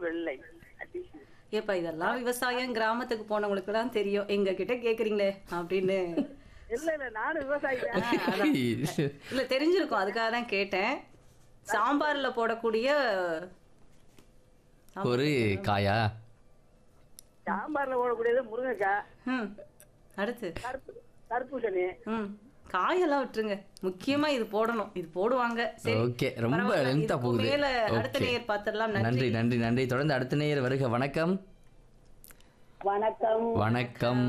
வெள்ளை ஏப்பா இதெல்லாம் விவசாயம் கிராமத்துக்கு போனவங்களுக்கு தான் தெரியும் எங்க கிட்ட கேக்குறீங்களே அப்படின்னு இல்ல இல்ல நானும் விவசாயி ஆ, அதான். இல்ல தெரிஞ்சிருக்கும் அதுக்காக தான் கேட்டேன் சாம்பார்ல போடக்கூடிய ஒரு காயா சாம்பார்ல போடக்கூடியது முருங்கைக்காய் ம் அடுத்து கருப்பு தர்பூசணி ம் காயெல்லாம் விட்டுருங்க முக்கியமா இது போடணும் இது போடுவாங்க சரி ஓகே ரொம்ப பரவாயில்ல. லென்த்தா இதுக்கு போகுது மேல அடுத்த ஓகே நேயர் பார்த்துடலாம் நன்றி நன்றி நன்றி நன்றி தொடர்ந்து அடுத்த நேயர் வருக வணக்கம் வணக்கம் வணக்கம்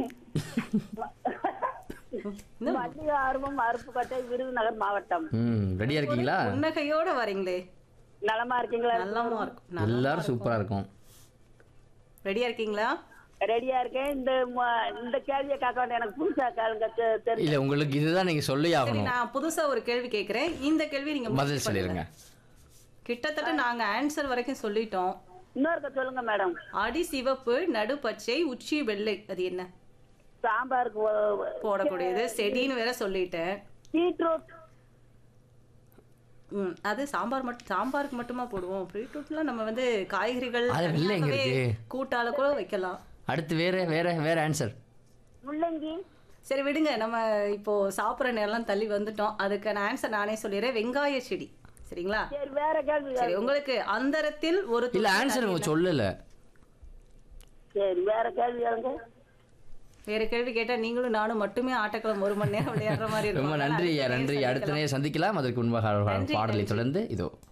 மத்திய ஆர்வம் அருப்புக்கோட்டை விருதுநகர் மாவட்டம் ம் ரெடியா இருக்கீங்களா புன்னகையோட வரீங்களே நலமா இருக்கீங்களா நல்லாமா இருக்கும் எல்லாரும் சூப்பரா இருக்கும் ரெடியா இருக்கீங்களா ரெடியா இருக்கேன் இந்த ம- இந்த கேள்வியை கேட்க வேண்டாம் எனக்கு புதுசா கேளுங்க தெ- தெரியும் இல்ல உங்களுக்கு இதுதான் நீங்க சொல்லி சரி ஆகணும் நான் புதுசா ஒரு கேள்வி கேக்குறேன் இந்த கேள்வி நீங்க பதில் முயற்சி சொல்லிருங்க பண்ணுங்க. கிட்டத்தட்ட நாங்க ஆன்சர் வரைக்கும் சொல்லிட்டோம் இன்னொருக்க சொல்லுங்க மேடம் அடி சிவப்பு நடு பச்சை உச்சி வெள்ளை அது என்ன சாம்பாருக்கு ஒ- போடக்கூடியது செடின்னு வேற சொல்லிட்டேன் பீட்ரூட் ம், அது சாம்பார் மட்டும் சாம்பாருக்கு மட்டுமா போடுவோம் பீட்ரூட்லாம் நம்ம வந்து காய்கறிகள் அது வெள்ளை எங்க தனியாகவே இருக்கு? கூட்டால கூட வைக்கலாம் அடுத்து வேற வேற வேற ஆன்சர் முள்ளங்கி சரி விடுங்க நம்ம இப்போ சாப்பிட்ற நேரம்லாம் தள்ளி வந்துட்டோம் அதுக்கான ஆன்சர் நானே சொல்லிடுறேன் வெங்காய செடி சரிங்களா சரி வேற கேள்வி சரி உங்களுக்கு அந்தரத்தில் ஒரு இல்ல துளி ஆன்சர் தண்ணீர் சொல்லல சரி வேற கேள்வி கேளுங்க வேற கேள்வி கேட்டா நீங்களும் நானும் மட்டுமே ஆட்டக்களம் ஒரு மணி நேரம் விளையாடுற மாதிரி ரொம்ப இருக்கும் நன்றி அதனால நன்றி அடுத்த அடுத்த நேரம் சந்திக்கலாம் அதற்கு முன்பாக நன்றி, பாடலை நன்றி. தொடர்ந்து இதோ